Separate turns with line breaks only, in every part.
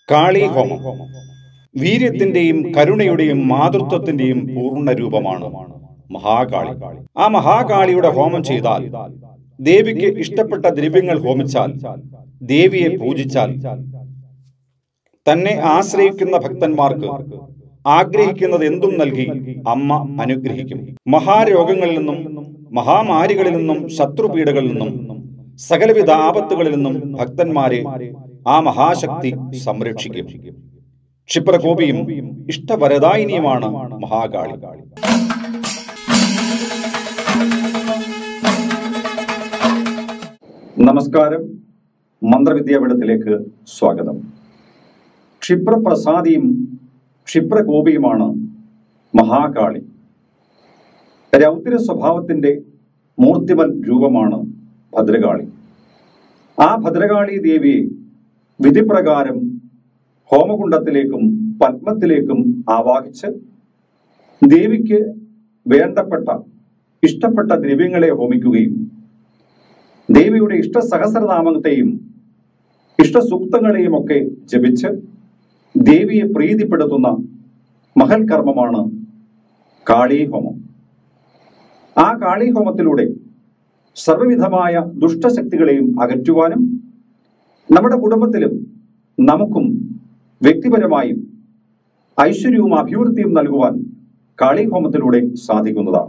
കാളി ഹോമം വീര്യത്തിന്റെയും കരുണയുടെയും മാതൃത്വത്തിന്റെയും പൂർണ്ണ രൂപമാണ് മഹാകാളി ആ മഹാകാളിയുടെ ഹോമം ചെയ്താൽ ദേവിക്ക് ഇഷ്ടപ്പെട്ട ദ്രവ്യങ്ങൾ ഹോമിച്ചാൽ ദേവിയെ പൂജിച്ചാൽ തന്നെ ആശ്രയിക്കുന്ന ഭക്തന്മാർക്ക് ആഗ്രഹിക്കുന്നത് എന്തും നൽകി അമ്മ അനുഗ്രഹിക്കും മഹാരോഗങ്ങളിൽ നിന്നും മഹാമാരികളിൽ നിന്നും ശത്രുപീഠകളിൽ നിന്നും സകലവിധ ആപത്തുകളിൽ നിന്നും ഭക്തന്മാരെ ആ മഹാശക്തി സംരക്ഷിക്കും ക്ഷിപ്രകോപിയും ഇഷ്ടവരദായിനിയുമാണ് മഹാകാളി നമസ്കാരം മന്ത്രവിദ്യാപീഠത്തിലേക്ക് സ്വാഗതം ക്ഷിപ്രപ്രസാദിയും ക്ഷിപ്രകോപിയുമാണ് മഹാകാളി രൗദ്ര സ്വഭാവത്തിന്റെ മൂർത്തിമൻ രൂപമാണ് ഭദ്രകാളി ആ ഭദ്രകാളി ദേവിയെ വിധിപ്രകാരം ഹോമകുണ്ടത്തിലേക്കും പത്മത്തിലേക്കും ആവാഹിച്ച് ദേവിക്ക് വേണ്ടപ്പെട്ട ഇഷ്ടപ്പെട്ട ദ്രവ്യങ്ങളെ ഹോമിക്കുകയും ദേവിയുടെ ഇഷ്ട സഹസ്രനാമത്തെയും ഇഷ്ടസൂക്തങ്ങളെയും ഒക്കെ ജപിച്ച് ദേവിയെ പ്രീതിപ്പെടുത്തുന്ന മഹൽ കർമ്മമാണ് കാളീഹോമം ആ കാളീഹോമത്തിലൂടെ സർവവിധമായ ദുഷ്ടശക്തികളെയും അകറ്റുവാനും നമ്മുടെ കുടുംബത്തിലും നമുക്കും വ്യക്തിപരമായും ഐശ്വര്യവും അഭിവൃദ്ധിയും നൽകുവാൻ കാളീഹോമത്തിലൂടെ സാധിക്കുന്നതാണ്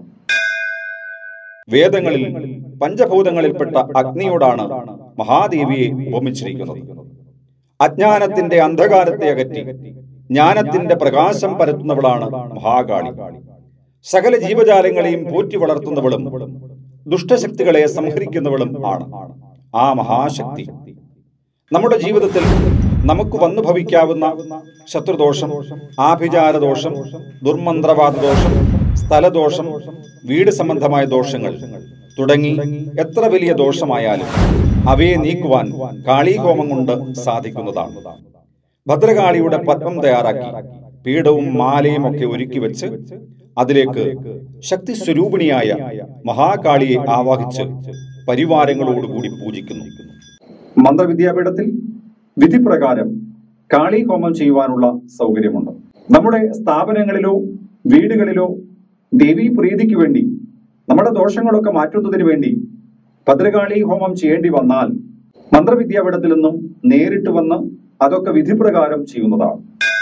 വേദങ്ങളിൽ പഞ്ചഭൂതങ്ങളിൽപ്പെട്ട അഗ്നിയോടാണ് മഹാദേവിയെ ഉപമിച്ചിരിക്കുന്നത് അജ്ഞാനത്തിന്റെ അന്ധകാരത്തെ അകറ്റി ജ്ഞാനത്തിന്റെ പ്രകാശം പരത്തുന്നവളാണ് മഹാകാളി സകല ജീവജാലങ്ങളെയും പോറ്റി വളർത്തുന്നവളും ദുഷ്ടശക്തികളെ സംഹരിക്കുന്നവളും ആണ് ആ മഹാശക്തി നമ്മുടെ ജീവിതത്തിൽ നമുക്ക് വന്നു ഭവിക്കാവുന്ന ശത്രുദോഷം ആഭിചാരദോഷം ദുർമന്ത്രവാദ ദോഷം സ്ഥലദോഷം വീട് സംബന്ധമായ ദോഷങ്ങൾ തുടങ്ങി എത്ര വലിയ ദോഷമായാലും അവയെ നീക്കുവാൻ കാളീഹോമം കൊണ്ട് സാധിക്കുന്നതാണ് ഭദ്രകാളിയുടെ പത്മം തയ്യാറാക്കി പീഠവും മാലയും ഒക്കെ ഒരുക്കി വെച്ച് അതിലേക്ക് ശക്തി സ്വരൂപിണിയായ മഹാകാളിയെ ആവാഹിച്ച് പരിവാരങ്ങളോടുകൂടി പൂജിക്കുന്നു മന്ത്രവിദ്യാപീഠത്തിൽ വിധിപ്രകാരം കാളി ഹോമം ചെയ്യുവാനുള്ള സൗകര്യമുണ്ട് നമ്മുടെ സ്ഥാപനങ്ങളിലോ വീടുകളിലോ ദേവീ പ്രീതിക്ക് വേണ്ടി നമ്മുടെ ദോഷങ്ങളൊക്കെ മാറ്റുന്നതിന് വേണ്ടി ഭദ്രകാളി ഹോമം ചെയ്യേണ്ടി വന്നാൽ മന്ത്രവിദ്യാപീഠത്തിൽ നിന്നും നേരിട്ട് വന്ന് അതൊക്കെ വിധിപ്രകാരം ചെയ്യുന്നതാണ്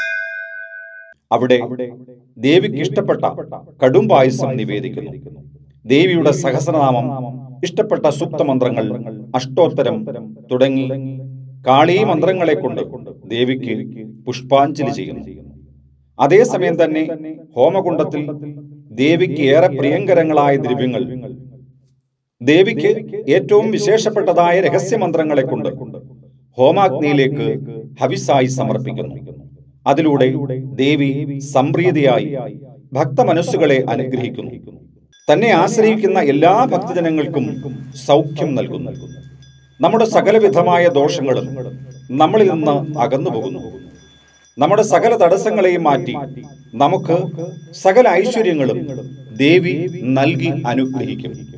അവിടെ ദേവിക്ക് ഇഷ്ടപ്പെട്ട കടും പായസം നിവേദിക്കുന്നു ദേവിയുടെ സഹസ്രനാമം ഇഷ്ടപ്പെട്ട സൂക്തമന്ത്രങ്ങൾ അഷ്ടോത്തരം തുടങ്ങി കാളീ മന്ത്രങ്ങളെ കൊണ്ട് ദേവിക്ക് പുഷ്പാഞ്ജലി ചെയ്യുന്നു അതേസമയം തന്നെ ഹോമകുണ്ടത്തിൽ ദേവിക്ക് ഏറെ പ്രിയങ്കരങ്ങളായ ദ്രവ്യങ്ങൾ ദേവിക്ക് ഏറ്റവും വിശേഷപ്പെട്ടതായ രഹസ്യമന്ത്രങ്ങളെ കൊണ്ട് ഹോമാഗ്നിയിലേക്ക് ഹവിസായി സമർപ്പിക്കുന്നു അതിലൂടെ ദേവി സംപ്രീതിയായി ഭക്തമനസ്സുകളെ അനുഗ്രഹിക്കുന്നു തന്നെ ആശ്രയിക്കുന്ന എല്ലാ ഭക്തജനങ്ങൾക്കും സൗഖ്യം നൽകുന്നു നമ്മുടെ സകലവിധമായ ദോഷങ്ങളും നമ്മളിൽ നിന്ന് അകന്നു പോകുന്നു നമ്മുടെ സകല തടസ്സങ്ങളെയും മാറ്റി നമുക്ക് സകല ഐശ്വര്യങ്ങളും ദേവി നൽകി അനുഗ്രഹിക്കും